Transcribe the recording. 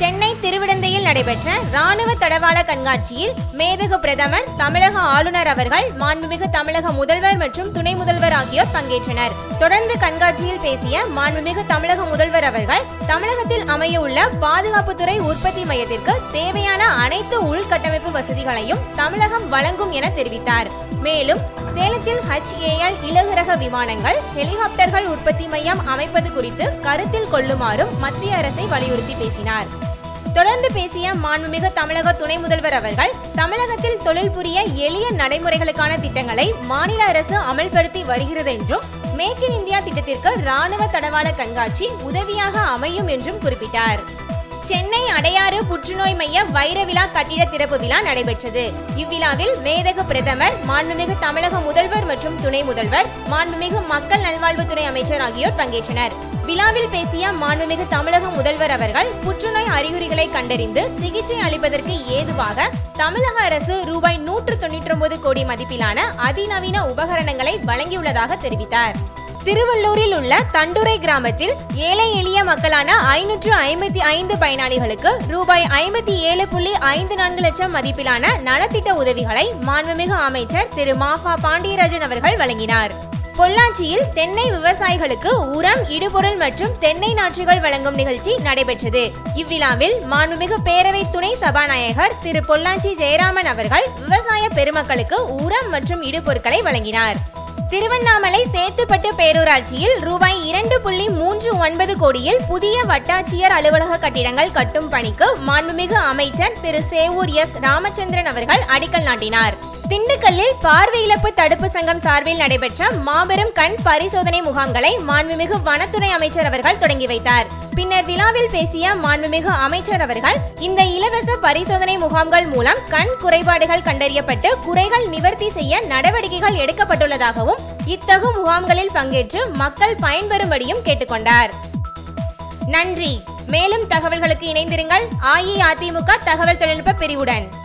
சென்னை திருவிடந்தையில் நடைபெற்ற ராணுவ தடவாள கண்காட்சியில் மேதகு பிரதமர் தமிழக ஆளுநர் அவர்கள் மாண்புமிகு தமிழக முதல்வர் மற்றும் துணை முதல்வர் ஆகியோர் பங்கேற்றனர் தொடர்ந்து கண்காட்சியில் பேசிய மாண்புமிகு தமிழக முதல்வர் அவர்கள் தமிழகத்தில் அமைய உள்ள பாதுகாப்புத்துறை உற்பத்தி மையத்திற்கு தேவையான அனைத்து உள்கட்டமைப்பு வசதிகளையும் தமிழகம் வழங்கும் என தெரிவித்தார் மேலும் சேலத்தில் HAL இலகு ரக விமானங்கள் ஹெலிகாப்டர்கள் உற்பத்தி மையம் அமைப்பது குறித்து கருத்தில் கொள்ளுமாறும் மத்திய அரசை வலியுறுத்தி பேசினார் தொடர்ந்து பேசிய மாண்புமிகு தமிழக துணை முதல்வர் அவர்கள் தமிழகத்தில் தொழில் புரிய எளிய நடைமுறைகளுக்கான திட்டங்களை மாநில அரசு அமல்படுத்தி வருகிறது என்றும் மேக் இன் இந்தியா திட்டத்திற்கு ராணுவ தடவாள கண்காட்சி உதவியாக அமையும் என்றும் குறிப்பிட்டார் சென்னை அடையாறு புற்றுநோய் மைய வைர விழா கட்டிட திறப்பு விழா நடைபெற்றது இவ்விழாவில் மேதகு பிரதமர் மாண்புமிகு தமிழக முதல்வர் மற்றும் துணை முதல்வர் மாண்புமிகு மக்கள் நல்வாழ்வுத்துறை அமைச்சர் ஆகியோர் பங்கேற்றனர் விழாவில் பேசிய மாண்புமிகு தமிழக முதல்வர் அவர்கள் புற்றுநோய் அறிகுறிகளை கண்டறிந்து சிகிச்சை அளிப்பதற்கு ஏதுவாக தமிழக அரசு ரூபாய் நூற்று தொண்ணூற்றி ஒன்பது கோடி மதிப்பிலான அதிநவீன உபகரணங்களை வழங்கியுள்ளதாக தெரிவித்தார் திருவள்ளூரில் உள்ள தண்டுரை கிராமத்தில் ஏழை எளிய மக்களான ஐநூற்று ஐம்பத்தி ஐந்து பயனாளிகளுக்கு ரூபாய் ஐம்பத்தி ஏழு புள்ளி ஐந்து நான்கு லட்சம் மதிப்பிலான நலத்திட்ட உதவிகளை மாண்புமிகு அமைச்சர் திரு மாஃபா பாண்டியராஜன் அவர்கள் வழங்கினார் பொள்ளாச்சியில் தென்னை விவசாயிகளுக்கு உரம் இடுபொருள் மற்றும் தென்னை நாற்றுகள் வழங்கும் நிகழ்ச்சி நடைபெற்றது இவ்விழாவில் மாண்புமிகு பேரவை துணை சபாநாயகர் திரு பொள்ளாச்சி ஜெயராமன் அவர்கள் விவசாய பெருமக்களுக்கு உரம் மற்றும் இடுபொருட்களை வழங்கினார் திருவண்ணாமலை சேத்துப்பட்டு பேரூராட்சியில் ரூபாய் இரண்டு புள்ளி மூன்று ஒன்பது கோடியில் புதிய வட்டாட்சியர் அலுவலக கட்டிடங்கள் கட்டும் பணிக்கு மாண்புமிகு அமைச்சர் திரு சேவூர் எஸ் ராமச்சந்திரன் அவர்கள் அடிக்கல் நாட்டினார் திண்டுக்கல்லில் பார்வை இழப்பு தடுப்பு சங்கம் சார்பில் நடைபெற்ற மாபெரும் கண் பரிசோதனை முகாம்களை மாண்புமிகு வனத்துறை அமைச்சர் அவர்கள் தொடங்கி வைத்தார் பின்னர் விழாவில் பேசிய மாண்புமிகு அமைச்சர் அவர்கள் இந்த இலவச பரிசோதனை முகாம்கள் மூலம் கண் குறைபாடுகள் கண்டறியப்பட்டு குறைகள் நிவர்த்தி செய்ய நடவடிக்கைகள் எடுக்கப்பட்டுள்ளதாகவும் இத்தகு முகாம்களில் பங்கேற்று மக்கள் பயன்பெறும்படியும் கேட்டுக்கொண்டார் நன்றி மேலும் தகவல்களுக்கு இணைந்திருங்கள் அஇஅதிமுக தகவல் தொழில்நுட்ப பிரிவுடன்